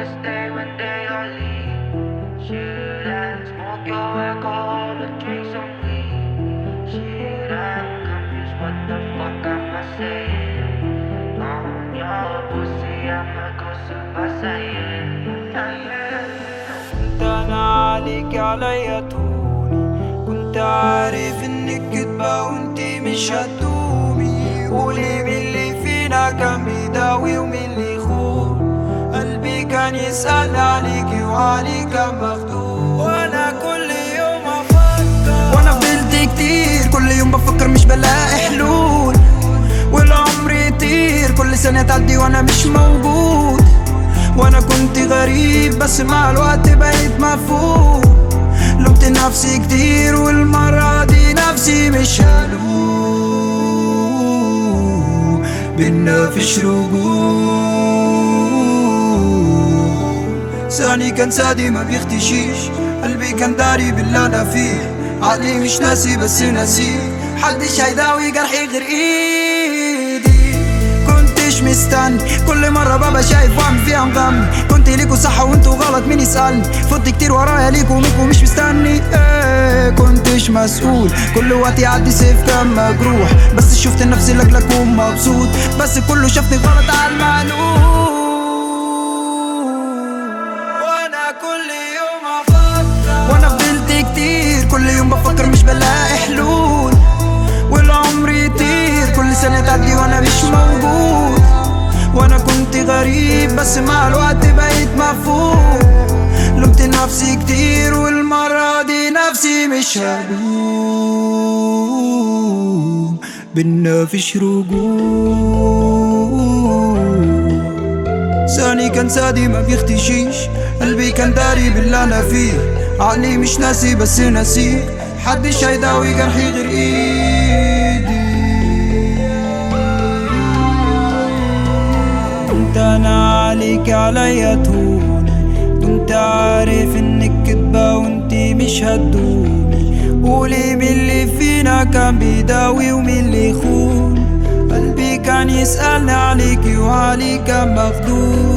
to stay when they all leave. Should I smoke your alcohol or drink some weed? Shit, I'm confused. What the fuck am I saying? On your pussy, I'ma go super saiyan. كنت انا عليك عليا طولي كنت عارف انك كدبة وانتي مش هتدومي قولي مين اللي فينا كان بيداوي ومين اللي يخون قلبي كان يسأل عليكي وعلي كان مخدوم وانا كل يوم افكر وانا فضلت كتير كل يوم بفكر مش بلاقي حلول والعمر يطير كل سنة تعدي وانا مش موجود وانا كنت غريب بس مع الوقت بقيت مفهوم لومت نفسي كتير والمرة دي نفسي مش هلوم بينا فيش رجوع ثاني كان سادي ما بيختشيش قلبي كان داري باللي انا فيه عقلي مش ناسي بس ناسيه محدش هيداوي جرحي غير ايدي كنتش مستني كل مرة بابا شايف وعم فيها مغمي كنت ليكوا صح وانتوا غلط مين يسألني فضت كتير ورايا ليكوا منكوا مش مستني ايه كنتش مسؤول كل وقت يعدي سيف كان مجروح بس شفت نفسي لك مبسوط بس كله شافني غلط على المعلوم وانا كل يوم افكر وانا فضلت كتير كل يوم بفكر مش بلاقي حلول والعمر يطير كل سنة تعدي وانا مش موجود وانا كنت غريب بس مع الوقت بقيت مفهوم لومت نفسي كتير والمرة دي نفسي مش هلوم بينا فيش رجوع ثاني كان سادي ما بيختشيش قلبي كان داري باللي انا فيه عقلي مش ناسي بس ناسيه محدش هيداوي جرحي غير ايدي كنت انا عليك عليا طولي كنت عارف انك كدبة وانتي مش هتدومي قولي مين اللي فينا كان بيداوي ومين اللي يخون قلبي كان يسألني عليكي وعلي كان مخدوم